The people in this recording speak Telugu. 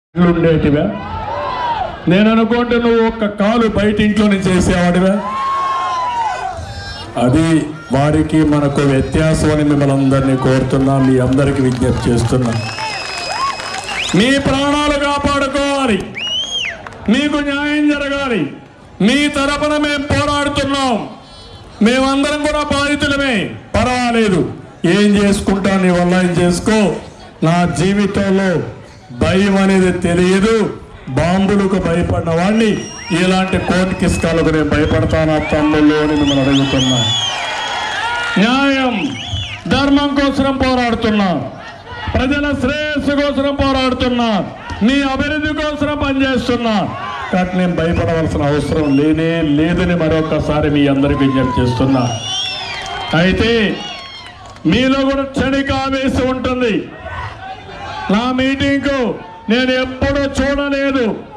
ఉండేటివా నేను అనుకుంటే నువ్వు ఒక్క కాలు బయట ఇంట్లో నుంచి చేసేవాడివా అది వారికి మనకు వ్యత్యాసం అని మిమ్మల్ని అందరినీ కోరుతున్నా మీ అందరికి విజ్ఞప్తి చేస్తున్నా మీ ప్రాణాలు కాపాడుకోవాలి మీకు న్యాయం జరగాలి మీ తరపున మేము పోరాడుతున్నాం మేమందరం కూడా బాధితులమే పర్వాలేదు ఏం చేసుకుంటా నీ వల్ల ఏం చేసుకో నా జీవితంలో భయం అనేది తెలియదు బాంబులకు భయపడిన వాడిని ఇలాంటి కోర్టు కిస్కాలకు నేను భయపడతానా తమ్ముళ్ళు అని మిమ్మల్ని అడుగుతున్నా న్యాయం ధర్మం కోసం పోరాడుతున్నా ప్రజల శ్రేయస్సు కోసం పోరాడుతున్నా మీ అభివృద్ధి కోసం పనిచేస్తున్నా కాబట్టి నేను భయపడవలసిన అవసరం లేనే లేదని మరొకసారి మీ అందరికి విజ్ఞప్తి చేస్తున్నా అయితే మీలో కూడా క్షణిక ఆవేశం ఉంటుంది నా మీటింగ్కు నేను ఎప్పుడూ చూడలేదు